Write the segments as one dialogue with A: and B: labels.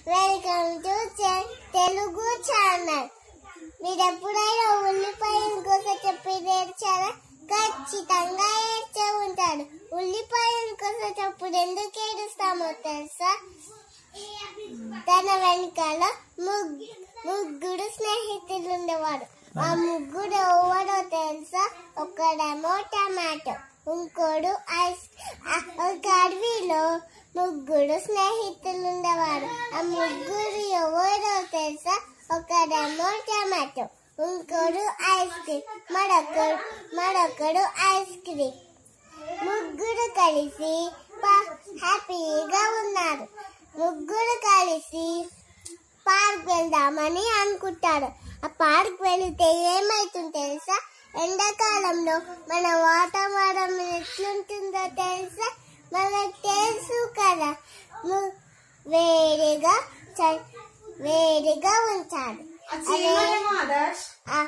A: welcome to Telugu channel మీరు ఎప్పుడైనా ఉల్లిపాయ కోసం చెప్పి నేర్చారా ఖచ్చితంగా ఏడ్చే ఉంటాడు ఉల్లిపాయ కోసం చెప్పుడు ఎందుకు ఏడుస్తామో తెలుసా తన వెనకాల ముగ్- ముగ్గురు స్నేహితులు ఉండేవారు ఆ ముగ్గురు ఎవరో తెలుసా ఒకడేమో టమాటో ఇంకోడు ఐస్ ఆ ఒక అడవిలో ముగ్గురు స్నేహితులు ఉండేవారు ఆ ముగ్గురు ఎవరో తెలుసా ఒకడేమో టమాటో ఇంకోడు ఐస్ క్రీమ్ మరొకడు మరొకడు ఐస్ క్రీమ్ ముగ్గురు కలిసి పా- హ్యాపీగా ఉన్నారు ముగ్గురు కలిసి పార్క్ వెళ్దామని అనుకుంటారు ఆ పార్క్ వెళితే ఏమైతుంది తెలుసా ఎండాకాలంలో మన వాతావరణం ఎట్లుంటుందో తెలుసా మనకు తెలుసు కదా ము- వేడిగా చ- వేడిగా ఉంచాలి అదే ఆ-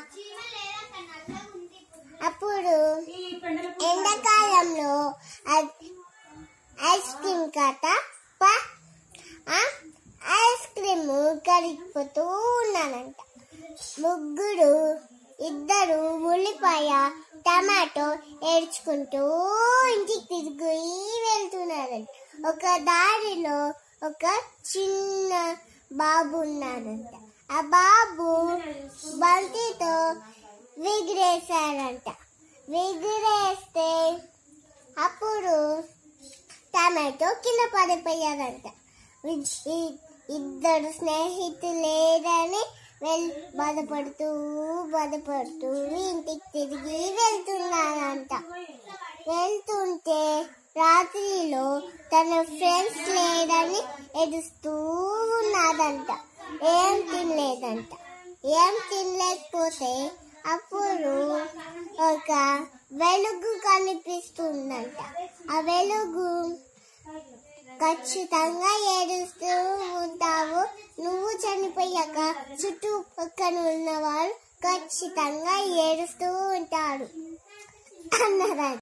A: అప్పుడు ఎండాకాలంలో అ- ఐస్ క్రీమ్ కథ ప- ఆ ఐస్ క్రీమ్ కరిగిపోతూ ఉన్నానంట ముగ్గురు ఇద్దరు ఉల్లిపాయ టమాటో ఏడ్చుకుంటూ ఇంటికి తిరిగి వెళ్తున్నారంట ఒక దారిలో ఒక చిన్న బాబు ఉన్నాడంట ఆ బాబు బంతితో విగిరేశారంట విగిరేస్తే అప్పుడు టమాటో కింద పడిపోయారంట విజ్- ఈ- ఇద్దరు స్నేహితులు లేరని వెల్ బాధపడుతూ బాధపడుతూ ఇంటికి తిరిగి వెళ్తున్నారంట వెళ్తుంటే రాత్రిలో తన ఫ్రెండ్స్ లేరని ఏడుస్తూ ఉన్నాడంట ఏం తినలేదంట ఏం తినలేకపోతే అప్పుడు ఒక వెలుగు కనిపిస్తుందంట ఆ వెలుగు ఖచ్చితంగా ఏడుస్తూ ఉంటావు నువ్వు చనిపోయాక చుట్టుపక్కన ఉన్నవారు ఖచ్చితంగా ఏడుస్తూ ఉంటారు అన్నారంట